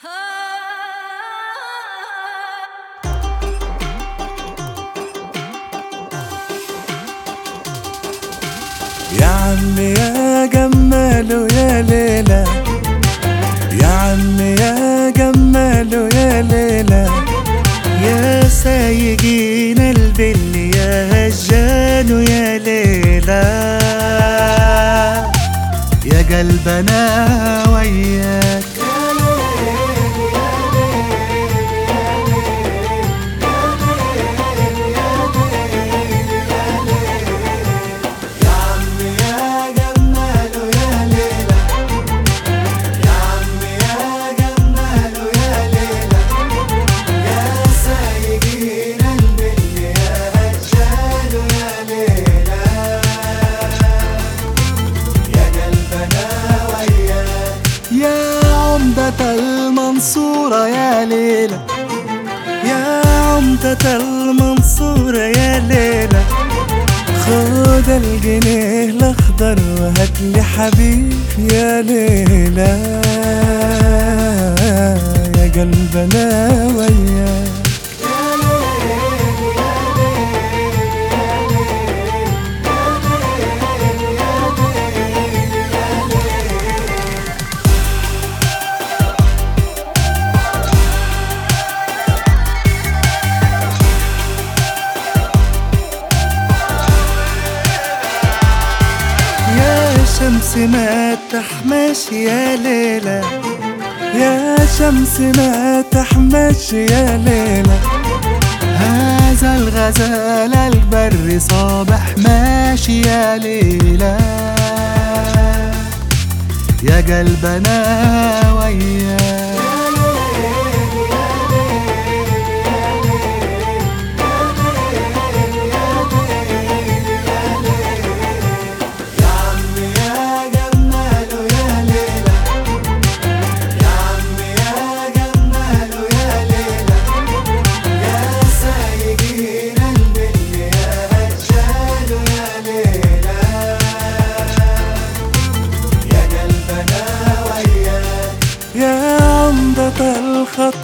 يا عم يا جمال يا ليلى يا عم يا جمال يا ليلى يا سايقين البل يا هجان يا ليلى يا قلبنا وياك يا عم يا جمال يا ليلى يا عم يا جمال يا ليلى يا سايقين البل يا هجال يا ليلى يا قلبنا وياك يا عمدة المنصورة يا ليلى يا عمدة المنصورة يا ليلى خد الجنيه الاخضر وهات لي حبيب يا ليلى يا قلبنا وياك يا شمس ما تحمش يا ليلى يا شمس ما تحمش يا ليلى هذا الغزال البر صابح ماشي يا ليلى يا قلبنا وياك يا عم يا جمال يا ليلى يا عم يا جمال يا ليلى يا سايقين البل يا هجال يا ليلى يا قلبنا وياك يا عمدة الخط